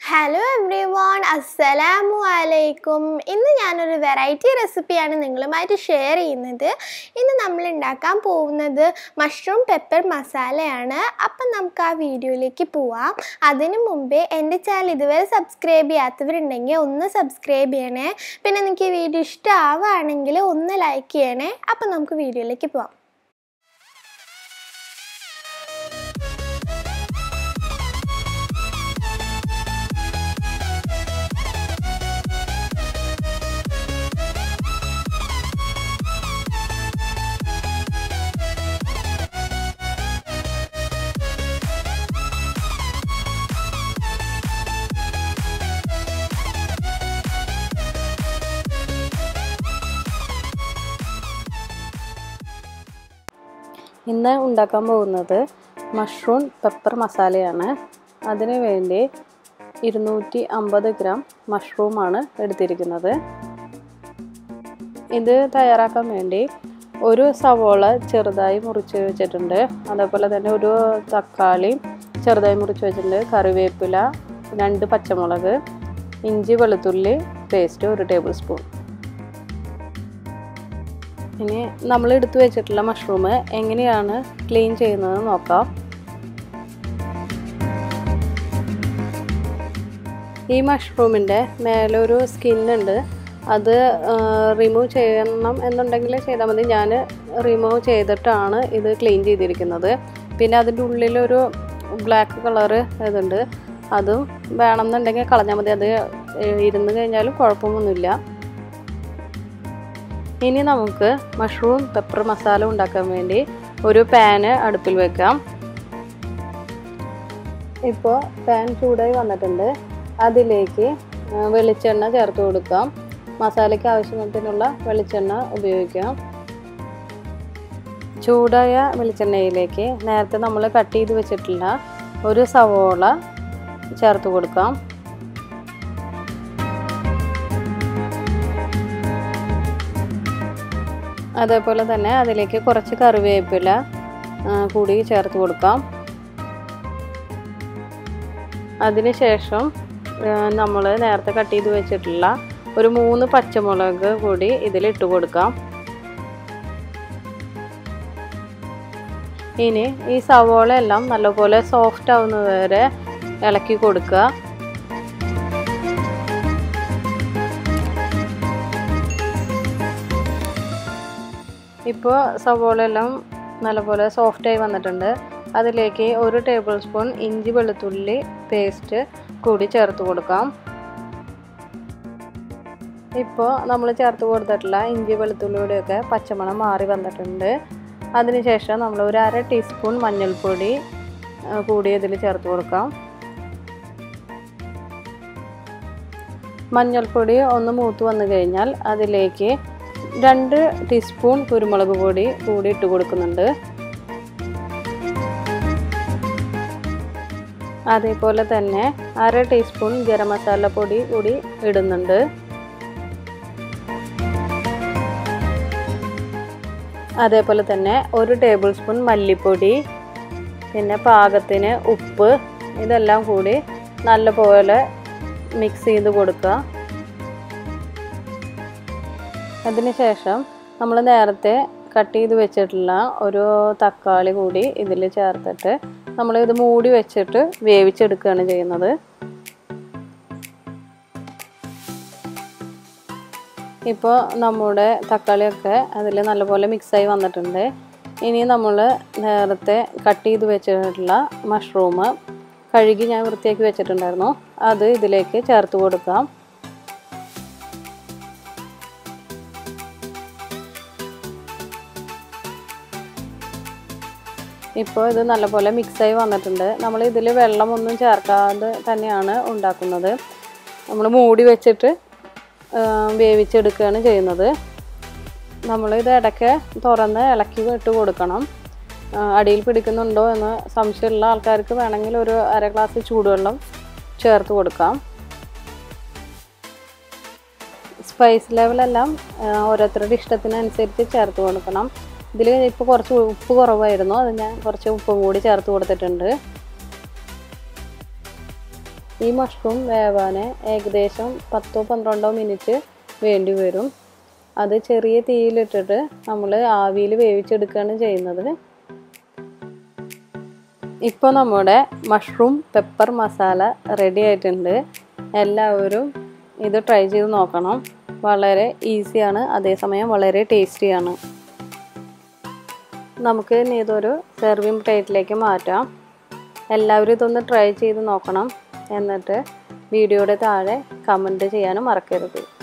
hello every one അസ്സലാമു അലൈക്കും ഇന്ന് ഞാനൊരു വെറൈറ്റി റെസിപ്പിയാണ് നിങ്ങളുമായിട്ട് ഷെയർ ചെയ്യുന്നത് ഇന്ന് നമ്മൾ ഉണ്ടാക്കാൻ പോകുന്നത് മഷ്റൂം പെപ്പർ മസാലയാണ് അപ്പം നമുക്ക് ആ വീഡിയോയിലേക്ക് പോവാം അതിനു മുമ്പേ എൻ്റെ ചാനൽ ഇതുവരെ സബ്സ്ക്രൈബ് ചെയ്യാത്തവരുണ്ടെങ്കിൽ ഒന്ന് സബ്സ്ക്രൈബ് ചെയ്യണേ പിന്നെ നിങ്ങൾക്ക് ഈ വീഡിയോ ഇഷ്ടമാവുകയാണെങ്കിൽ ഒന്ന് ലൈക്ക് ചെയ്യണേ അപ്പം നമുക്ക് വീഡിയോയിലേക്ക് പോവാം ഇന്ന് ഉണ്ടാക്കാൻ പോകുന്നത് മഷ്റൂം പെപ്പർ മസാലയാണ് അതിനു വേണ്ടി ഇരുന്നൂറ്റി അമ്പത് ഗ്രാം മഷ്റൂമാണ് എടുത്തിരിക്കുന്നത് ഇത് തയ്യാറാക്കാൻ വേണ്ടി ഒരു സവോള ചെറുതായി മുറിച്ച് വെച്ചിട്ടുണ്ട് അതേപോലെ തന്നെ ഒരു തക്കാളി ചെറുതായി മുറിച്ച് വെച്ചിട്ടുണ്ട് കറിവേപ്പില രണ്ട് പച്ചമുളക് ഇഞ്ചി വെളുത്തുള്ളി പേസ്റ്റ് ഒരു ടേബിൾ സ്പൂൺ ഇനി നമ്മൾ എടുത്തു വെച്ചിട്ടുള്ള മഷ്റൂം എങ്ങനെയാണ് ക്ലീൻ ചെയ്യുന്നത് നോക്കാം ഈ മഷ്റൂമിൻ്റെ മേലെ ഒരു സ്കിന്നുണ്ട് അത് റിമൂവ് ചെയ്യണം എന്നുണ്ടെങ്കിൽ ചെയ്താൽ മതി ഞാൻ റിമൂവ് ചെയ്തിട്ടാണ് ഇത് ക്ലീൻ ചെയ്തിരിക്കുന്നത് പിന്നെ അതിൻ്റെ ഉള്ളിലൊരു ബ്ലാക്ക് കളറ് ഇതുണ്ട് അതും വേണമെന്നുണ്ടെങ്കിൽ കളഞ്ഞാൽ മതി അത് ഇരുന്ന് കഴിഞ്ഞാലും കുഴപ്പമൊന്നുമില്ല ഇനി നമുക്ക് മഷ്റൂം പെപ്പർ മസാല ഉണ്ടാക്കാൻ വേണ്ടി ഒരു പാന് അടുപ്പിൽ വെക്കാം ഇപ്പോൾ പാൻ ചൂടായി വന്നിട്ടുണ്ട് അതിലേക്ക് വെളിച്ചെണ്ണ ചേർത്ത് കൊടുക്കാം മസാലയ്ക്ക് ആവശ്യത്തിനുള്ള വെളിച്ചെണ്ണ ഉപയോഗിക്കാം ചൂടായ വെളിച്ചെണ്ണയിലേക്ക് നേരത്തെ നമ്മൾ കട്ട് ചെയ്ത് വെച്ചിട്ടുള്ള ഒരു സവോള ചേർത്ത് കൊടുക്കാം അതേപോലെ തന്നെ അതിലേക്ക് കുറച്ച് കറിവേപ്പില കൂടി ചേർത്ത് കൊടുക്കാം അതിനുശേഷം നമ്മൾ നേരത്തെ കട്ട് ചെയ്ത് വെച്ചിട്ടുള്ള ഒരു മൂന്ന് പച്ചമുളക് കൂടി ഇതിലിട്ട് കൊടുക്കാം ഇനി ഈ സവോള എല്ലാം നല്ലപോലെ സോഫ്റ്റ് ആവുന്നത് വരെ ഇളക്കി കൊടുക്കുക ഇപ്പോൾ സവോള എല്ലാം നല്ലപോലെ സോഫ്റ്റായി വന്നിട്ടുണ്ട് അതിലേക്ക് ഒരു ടേബിൾ സ്പൂൺ ഇഞ്ചി വെളുത്തുള്ളി പേസ്റ്റ് കൂടി ചേർത്ത് കൊടുക്കാം ഇപ്പോൾ നമ്മൾ ചേർത്ത് കൊടുത്തിട്ടുള്ള ഇഞ്ചി വെളുത്തുള്ളിയുടെയൊക്കെ പച്ചമണം മാറി വന്നിട്ടുണ്ട് അതിനുശേഷം നമ്മൾ ഒരു അര ടീസ്പൂൺ മഞ്ഞൾപ്പൊടി കൂടി ഇതിൽ ചേർത്ത് കൊടുക്കാം മഞ്ഞൾപ്പൊടി ഒന്ന് മൂത്ത് വന്നു കഴിഞ്ഞാൽ അതിലേക്ക് രണ്ട് ടീസ്പൂൺ കുരുമുളക് പൊടി കൂടി ഇട്ട് കൊടുക്കുന്നുണ്ട് അതേപോലെ തന്നെ അര ടീസ്പൂൺ ഗരം മസാല പൊടി കൂടി ഇടുന്നുണ്ട് അതേപോലെ തന്നെ ഒരു ടേബിൾ സ്പൂൺ മല്ലിപ്പൊടി പിന്നെ പാകത്തിന് ഉപ്പ് ഇതെല്ലാം കൂടി നല്ലപോലെ മിക്സ് ചെയ്ത് കൊടുക്കുക അതിനുശേഷം നമ്മൾ നേരത്തെ കട്ട് ചെയ്ത് വെച്ചിട്ടുള്ള ഒരു തക്കാളി കൂടി ഇതിൽ ചേർത്തിട്ട് നമ്മൾ ഇത് മൂടി വെച്ചിട്ട് വേവിച്ചെടുക്കുകയാണ് ചെയ്യുന്നത് ഇപ്പോൾ നമ്മുടെ തക്കാളിയൊക്കെ അതിൽ നല്ലപോലെ മിക്സായി വന്നിട്ടുണ്ട് ഇനി നമ്മൾ നേരത്തെ കട്ട് ചെയ്ത് വെച്ചിട്ടുള്ള മഷ്റൂം കഴുകി ഞാൻ വൃത്തിയാക്കി വെച്ചിട്ടുണ്ടായിരുന്നു അത് ഇതിലേക്ക് ചേർത്ത് കൊടുക്കാം ഇപ്പോൾ ഇത് നല്ലപോലെ മിക്സായി വന്നിട്ടുണ്ട് നമ്മൾ ഇതിൽ വെള്ളമൊന്നും ചേർക്കാതെ തന്നെയാണ് ഉണ്ടാക്കുന്നത് നമ്മൾ മൂടി വെച്ചിട്ട് വേവിച്ചെടുക്കുകയാണ് ചെയ്യുന്നത് നമ്മളിത് ഇടയ്ക്ക് തുറന്ന് ഇളക്കി ഇട്ട് കൊടുക്കണം അടിയിൽ പിടിക്കുന്നുണ്ടോ എന്ന് സംശയമുള്ള ആൾക്കാർക്ക് വേണമെങ്കിൽ ഒരു അര ഗ്ലാസ് ചൂടുവെള്ളം ചേർത്ത് കൊടുക്കാം സ്പൈസ് ലെവലെല്ലാം ഓരോരുത്തരുടെ ഇഷ്ടത്തിനനുസരിച്ച് ചേർത്ത് കൊടുക്കണം ഇതിൽ ഇപ്പോൾ കുറച്ച് ഉപ്പ് കുറവായിരുന്നു അത് ഞാൻ കുറച്ച് ഉപ്പും കൂടി ചേർത്ത് കൊടുത്തിട്ടുണ്ട് ഈ മഷ്റൂം വേവാൻ ഏകദേശം പത്തോ പന്ത്രണ്ടോ മിനിറ്റ് വേണ്ടി വരും അത് ചെറിയ തീയിലിട്ടിട്ട് നമ്മൾ ആവിയിൽ വേവിച്ചെടുക്കുകയാണ് ചെയ്യുന്നത് ഇപ്പോൾ നമ്മുടെ മഷ്റൂം പെപ്പർ മസാല റെഡി ആയിട്ടുണ്ട് എല്ലാവരും ഇത് ട്രൈ ചെയ്ത് നോക്കണം വളരെ ഈസിയാണ് അതേസമയം വളരെ ടേസ്റ്റിയാണ് നമുക്ക് ഇനി ഇതൊരു സെർവിങ് പ്ലേറ്റിലേക്ക് മാറ്റാം എല്ലാവരും ഇതൊന്ന് ട്രൈ ചെയ്ത് നോക്കണം എന്നിട്ട് വീഡിയോയുടെ താഴെ കമൻറ്റ് ചെയ്യാനും മറക്കരുത്